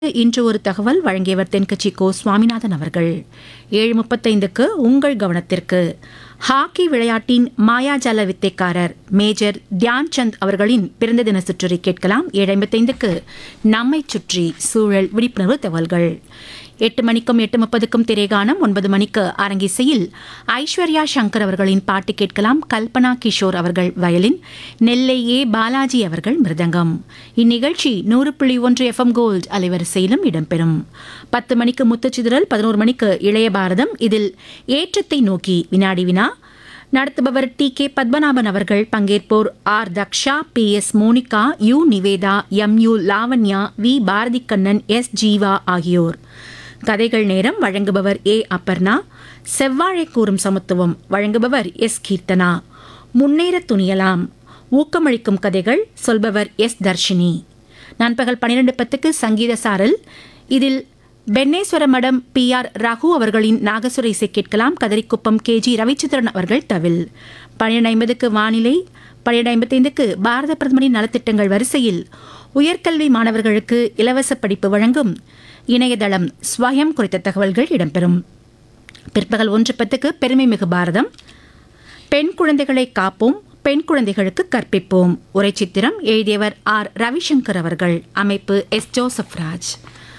இன்று ஒரு தகவல் வழங்கியவர் தென்கட்சி கோ சுவாமிநாதன் அவர்கள் ஏழு முப்பத்தைந்துக்கு உங்கள் கவனத்திற்கு ஹாக்கி விளையாட்டின் மாயாஜால வித்தைக்காரர் மேஜர் தியான் சந்த் அவர்களின் பிறந்த தின சுற்றுரை கேட்கலாம் ஏழு ஐம்பத்தைந்துக்கு நம்மை சுற்றி சூழல் விழிப்புணர்வு தகவல்கள் எட்டு மணிக்கும் எட்டு முப்பதுக்கும் திரைகானம் ஒன்பது மணிக்கு அரங்கிசையில் ஐஸ்வர்யா சங்கர் அவர்களின் பாட்டு கேட்கலாம் கல்பனா கிஷோர் அவர்கள் வயலின் நெல்லை ஏ பாலாஜி அவர்கள் மிருதங்கம் இந்நிகழ்ச்சி நூறு புள்ளி ஒன்று எஃப்எம் கோல்ட் அலைவரிசையிலும் இடம்பெறும் பத்து மணிக்கு முத்துச்சிதறல் பதினோரு மணிக்கு இளைய பாரதம் இதில் ஏற்றத்தை நோக்கி வினாடி வினா நடத்துபவர் டி கே பத்மநாபன் அவர்கள் பங்கேற்போர் R Daksha P S Monica U Niveda M U Lavanya V Bharathikannan S Jeeva ஆகியோர் கதைகள் நேரம் வழங்குபவர் ஏ அப்பர்ணா செவ்வாழை கூறும் சமத்துவம் வழங்குபவர் எஸ் கீர்த்தனா முன்னேற துணியலாம் ஊக்கமளிக்கும் கதைகள் சொல்பவர் எஸ் தர்ஷினி நண்பகல் பனிரெண்டு பத்துக்கு சங்கீத சாரல் இதில் பென்னேஸ்வர மடம் பி ஆர் ரகு அவர்களின் நாகசுர இசை கேட்கலாம் கதரிக்குப்பம் கே ஜி ரவிச்சந்திரன் அவர்கள் தவில் பன்னிரண்டு ஐம்பதுக்கு வானிலை பன்னிரண்டு ஐம்பத்தைந்துக்கு பாரத பிரதமரின் நலத்திட்டங்கள் வரிசையில் உயர்கல்வி மாணவர்களுக்கு இலவச படிப்பு வழங்கும் இணையதளம் ஸ்வயம் குறித்த தகவல்கள் இடம்பெறும் பிற்பகல் ஒன்று பத்துக்கு பெருமை மிகு பாரதம் பெண் குழந்தைகளை காப்போம் பெண் குழந்தைகளுக்கு கற்பிப்போம் உரை சித்திரம் எழுதியவர் ஆர் ரவிசங்கர் அவர்கள் அமைப்பு எஸ் ஜோசப் ராஜ்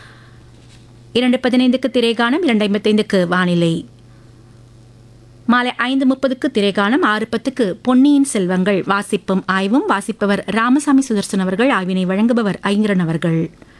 இரண்டு பதினைந்துக்கு திரைகானம் இரண்டு ஐம்பத்தைந்துக்கு வானிலை மாலை ஐந்து முப்பதுக்கு திரைகானம் ஆறு பத்துக்கு பொன்னியின் செல்வங்கள் வாசிப்பும் ஆய்வும் வாசிப்பவர் ராமசாமி சுதர்சன் அவர்கள் ஆய்வினை வழங்குபவர் ஐங்கரன் அவர்கள்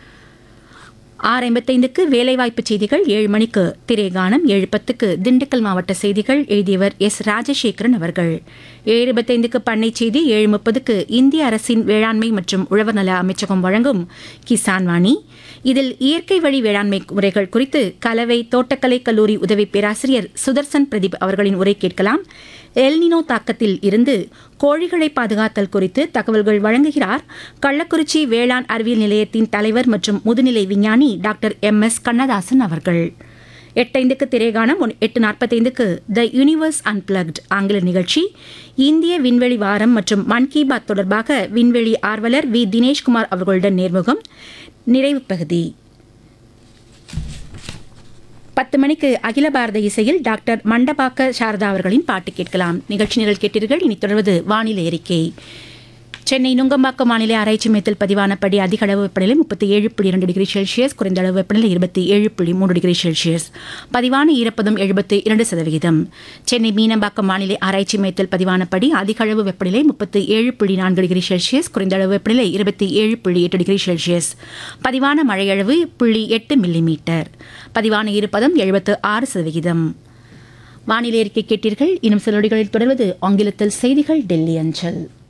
ஆறு ஐம்பத்தைந்துக்கு வேலைவாய்ப்பு செய்திகள் ஏழு மணிக்கு திரைகானம் ஏழு பத்துக்கு திண்டுக்கல் மாவட்ட செய்திகள் எழுதியவர் எஸ் ராஜசேகரன் அவர்கள் ஏழு இருபத்தைந்துக்கு பண்ணை செய்தி ஏழு முப்பதுக்கு இந்திய அரசின் வேளாண்மை மற்றும் உழவர் நல அமைச்சகம் வழங்கும் கிசான் வாணி இதில் இயற்கை வழி வேளாண்மை முறைகள் குறித்து கலவை தோட்டக்கலை கல்லூரி உதவி பேராசிரியர் சுதர்சன் பிரதீப் அவர்களின் உரை கேட்கலாம் எல்னினோ தாக்கத்தில் இருந்து கோழிகளை பாதுகாத்தல் குறித்து தகவல்கள் வழங்குகிறார் கள்ளக்குறிச்சி வேளாண் அறிவியல் நிலையத்தின் தலைவர் மற்றும் முதுநிலை விஞ்ஞானி டாக்டர் எம் எஸ் கண்ணதாசன் அவர்கள் எட்டைந்துக்கு திரைகானம் ஒன்- எட்டு நாற்பத்தைந்துக்கு த யூனிவர்ஸ் அன்பிளக்ட் ஆங்கில நிகழ்ச்சி இந்திய விண்வெளி வாரம் மற்றும் மன் கி பாத் தொடர்பாக விண்வெளி ஆர்வலர் வி தினேஷ்குமார் அவர்களுடன் நேர்முகம் நிறைவு பகுதி பத்து மணிக்கு அகில பாரத இசையில் டாக்டர் மண்டபாக்க சாரதா அவர்களின் பாட்டு கேட்கலாம் நிகழ்ச்சி நிரல் கேட்டீர்கள் இனி தொடர்வது வானிலை அறிக்கை சென்னை நுங்கம்பாக்கம் வானிலை ஆராய்ச்சி மையத்தில் பதிவானபடி அதிக அளவு வெப்பநிலை முப்பத்தி ஏழு புள்ளி இரண்டு டிகிரி செல்சியஸ் குறைந்த அளவு வெப்பநிலை இருபத்தி ஏழு புள்ளி மூன்று டிகிரி செல்சியஸ் பதிவான ஈரப்பதம் எழுபத்தி இரண்டு சதவிகிதம் சென்னை மீனம்பாக்கம் வானிலை ஆராய்ச்சி மையத்தில் பதிவானபடி அதிக அளவு வெப்பநிலை முப்பத்தி ஏழு புள்ளி நான்கு டிகிரி செல்சியஸ் குறைந்த அளவு வெப்பநிலை இருபத்தி ஏழு புள்ளி எட்டு டிகிரி செல்சியஸ் பதிவான மழையளவு புள்ளி எட்டு மில்லிமீட்டர் பதிவான ஈரப்பதம் எழுபத்து ஆறு சதவிகிதம் வானிலை அறிக்கை கேட்டீர்கள் இன்னும் சில நொடிகளில் தொடர்வது ஆங்கிலத்தில் செய்திகள் டெல்லி அஞ்சல்